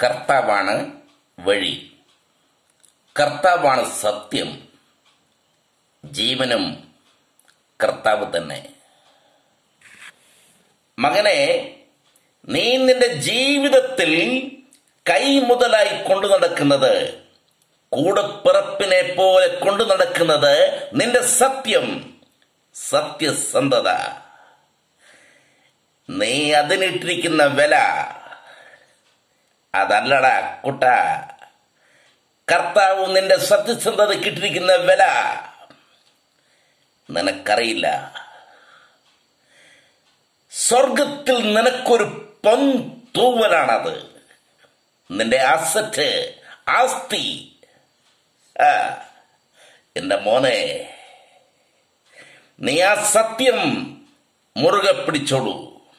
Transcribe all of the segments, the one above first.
കർത്താവാണ് വഴി കർത്താവാണ് സത്യം ജീവനും കർത്താവ് തന്നെ മകനെ നീ നിന്റെ ജീവിതത്തിൽ കൈ മുതലായി കൊണ്ടു നടക്കുന്നത് കൂടപ്പിറപ്പിനെ പോലെ കൊണ്ടു നടക്കുന്നത് നിന്റെ സത്യം സത്യസന്ധത നീ അതിനിട്ടിരിക്കുന്ന വില അതല്ലടാ കുട്ട കർത്താവ് നിന്റെ സത്യസന്ധതയ്ക്ക് ഇട്ടിരിക്കുന്ന വില നിനക്കറിയില്ല സ്വർഗത്തിൽ നിനക്കൊരു പൊൻ തൂവലാണത് നിന്റെ അസറ്റ് ആസ്തി ആ, എന്റെ മോനെ നീ ആ സത്യം മുറുകെ പിടിച്ചോളൂ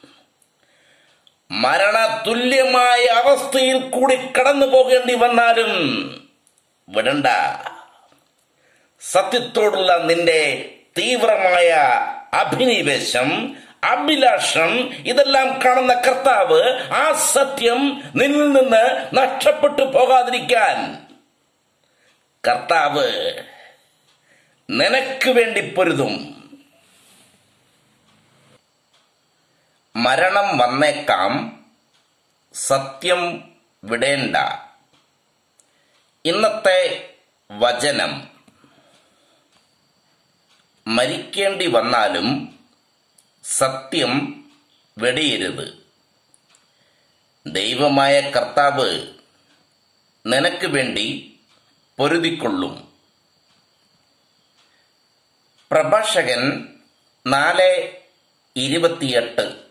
മരണതുല്യമായ അവസ്ഥയിൽ കൂടി കടന്നു പോകേണ്ടി വന്നാലും വിടണ്ട സത്യത്തോടുള്ള നിന്റെ തീവ്രമായ അഭിനിവേശം അഭിലാഷം ഇതെല്ലാം കാണുന്ന കർത്താവ് ആ സത്യം നിന്നിൽ നിന്ന് നഷ്ടപ്പെട്ടു പോകാതിരിക്കാൻ കർത്താവ് നിനക്ക് വേണ്ടി പൊരുതും മരണം വന്നേക്കാം സത്യം വിടേണ്ട ഇന്നത്തെ വചനം മരിക്കേണ്ടി വന്നാലും സത്യം വെടിയരുത് ദൈവമായ കർത്താവ് നിനക്ക് വേണ്ടി പൊരുതിക്കൊള്ളും പ്രഭാഷകൻ നാല് ഇരുപത്തിയെട്ട്